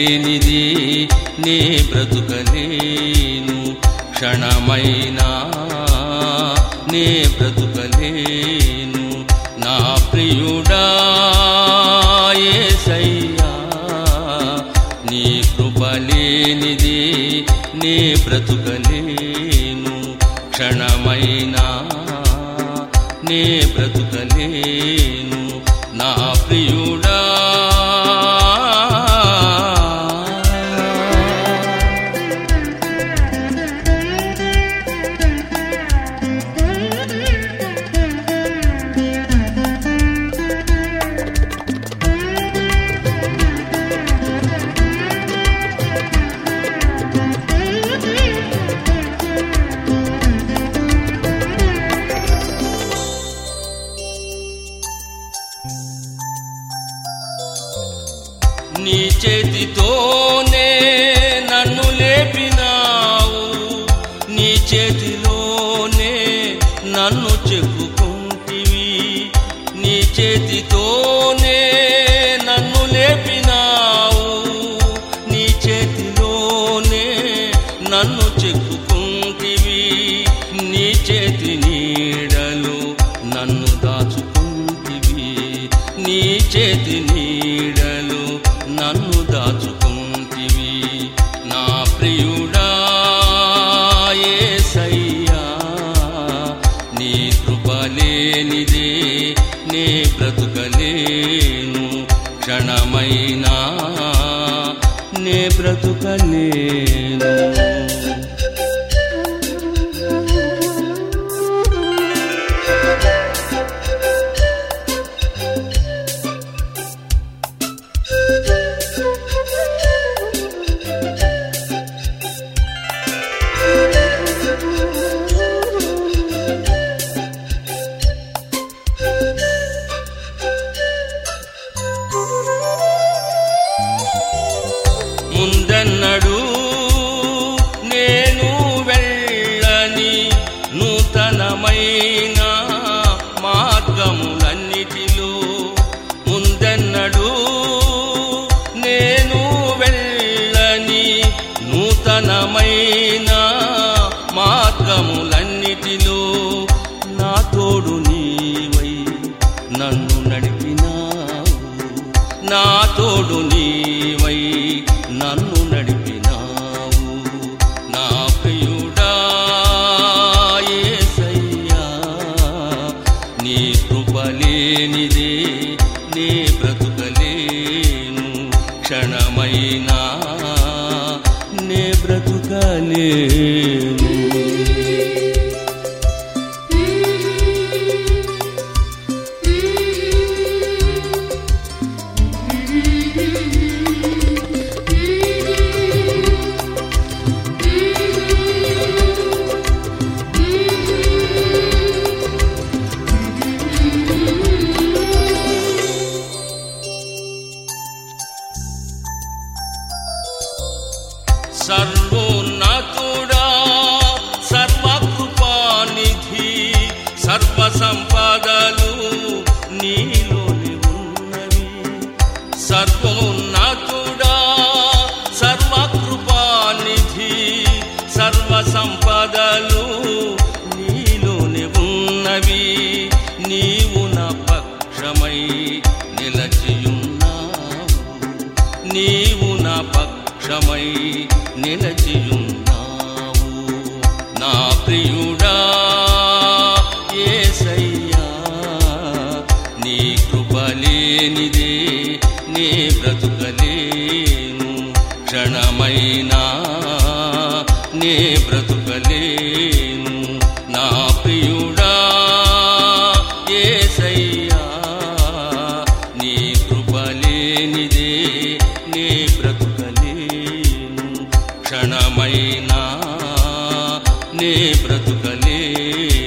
లేనిది నే బ్రతుకలేను క్షణమైనా నే బ్రతుకలేను నా ప్రియుడా యేసయ్యా నీ కృప లేనిది నే బ్రతుకలేను క్షణమైనా నే బ్రతుకలేను నా ప్రియుడా నీ చేతితోనే నన్ను లేపినావు నీ చేతిలోనే నన్ను చెక్కుకుంటివి నీ చేతితోనే నన్ను లేపినావు నీ చేతిలోనే నన్ను చెక్కుకుంటివి నీ చేతి నీడలు నన్ను దాచుకుంటివి నీ చేతి నీడలు నన్ను దాచుకుంటివి నా ప్రియుడా యేసయ్యా నీ కృప లేనిదే నే బ్రతుకలేను క్షణమైనా నే బ్రతుకలేను ముందన్నడు నేను వెళ్ళని నూతనమైన మార్గములన్నిటిలో ముందన్నడు నేను వెళ్ళని నూతనమైన మార్గములన్నిటిలో నా తోడు నీవై నన్ను నడిపినావు నా తోడు నీవై నన్ను నడిపినావు నా ప్రియుడా యేసయ్యా నీ కృప లేనిదే నే బ్రతుకలేను క్షణమైనా నే బ్రతుకలేను సర్వోన్నతుడా సర్వకృపానిధి సర్వ సంపదలు నీలోని ఉన్నవి సర్వోన్నతుడా సర్వకృపానిధి సర్వ సంపదలు నీలోని ఉన్నవి నీవు నా పక్షమై నిలచియున్నావు నీవు నా పక్షమై నిలచియున్నావు నా ప్రియుడా యేసయ్యా నీ కృప లేనిదే నే బ్రతుకలేను క్షణమైనా నే బ్రతుకలేను నా ప్రియుడా యేసయ్యా నీ కృప లేనిదే నే బ్రతుకలేను క్షణమైనా నే బ్రతుకలేను